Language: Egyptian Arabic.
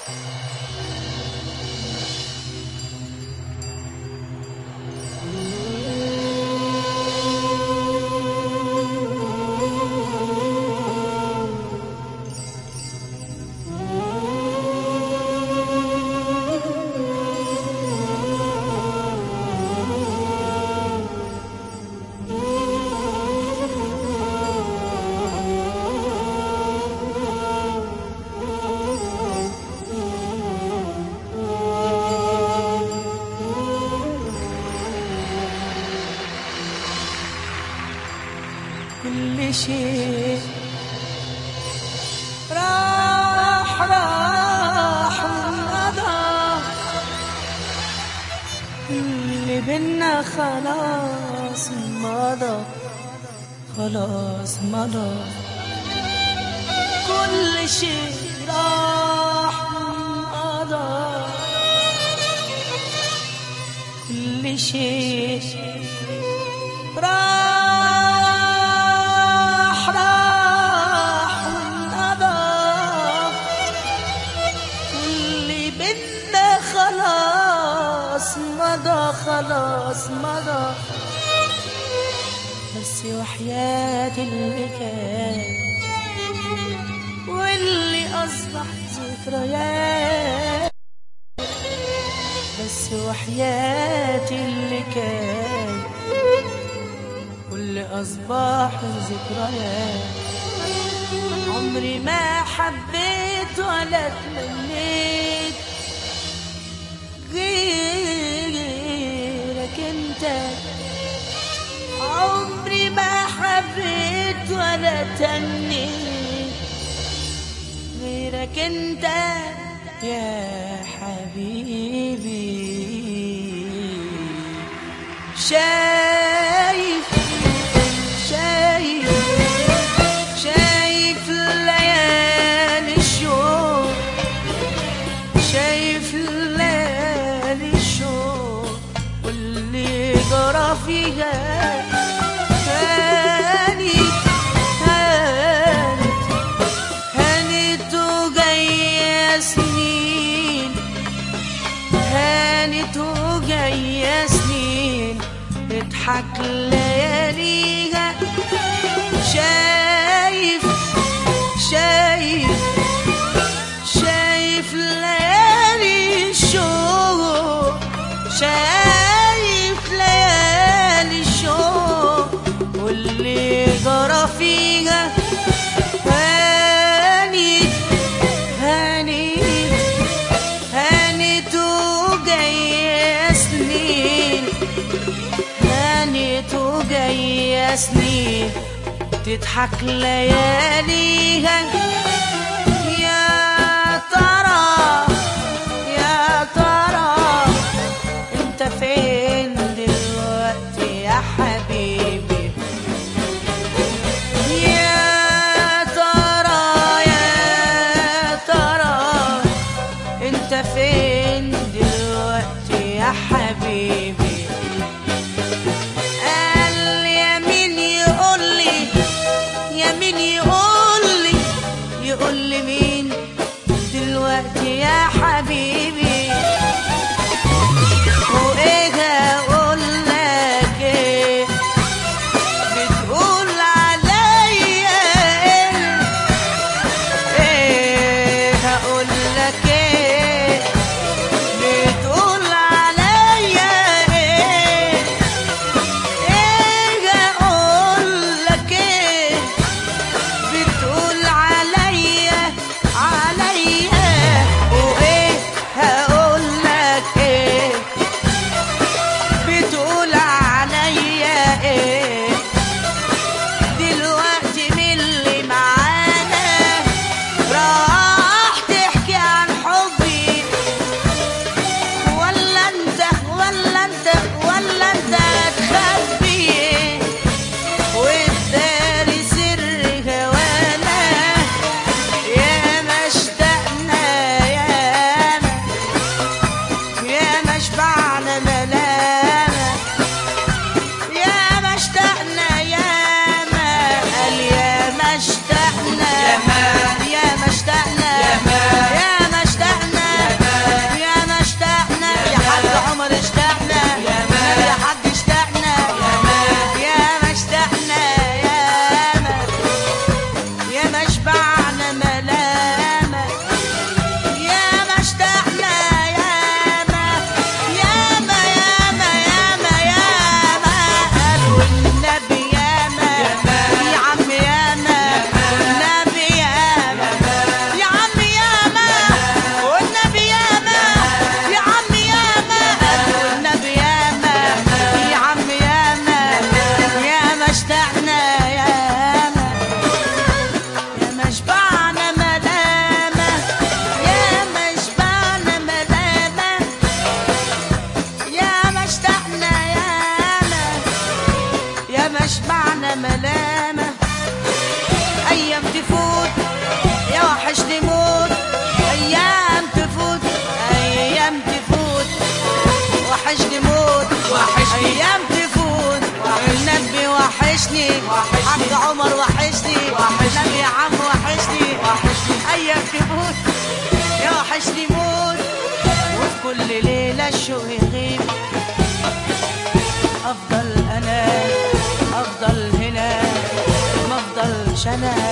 كل شيء راح راح وانقضى اللي بينا خلاص مضى خلاص مضى كل شيء راح وانقضى كل شيء راح راح وانقضى واللي بينا خلاص مضى خلاص مضى بس وحياة اللي كان واللي أصبح ذكريات بس وحياة اللي كان واللي أصبح ذكريات عمري ما حبيت ولا تمنيت غيرك انت عمري ما حبيت ولا تمنيت غيرك انت يا حبيبي شايف شايف شايف ليالي الشوق شايف ليالي الشوق واللي جرى فيها هانت هانت هانت وجاية سنين هانت وجاية سنين تضحك لياليها شايف شايف شايف ليالي الشوق شايف ليالي الشوق واللي جرى فيها هانت هانت هانت وجاية سنين هانت وجاية سنين تضحك لياليها يا ترى يا ترى انت فين دلوقتي يا حبيبي يا ترى يا ترى انت فين دلوقتي يا حبيبي قال يمين يقول لي يمين يقول لي يقول لي مين دلوقتي يا حبيبي وايه اقول لك ايه بتقول عليا ايه ايه هقول لك ايه بتقول عليا ايه ايه هقول لك ايه بتقول عليا عليا وايه هقول لك ايه بتقول عليا ايه دلوقتي من اللي معانا راح تحكي عن حبي ولا انت ولا انت ولا انت تخبي والداري سر هوانا يا ما اشتقنا يا ما يا ما شبعنا ملامة يا ما اشتقنا يا ما قال يا ما اشتقنا يا ما يا ما اشتقنا وحشني حاج عمر وحشني نبي يا عم وحشني ايام تفوت يا وحشني موت وفي كل ليله الشوق يغيب افضل انا افضل هنا ما افضلش انا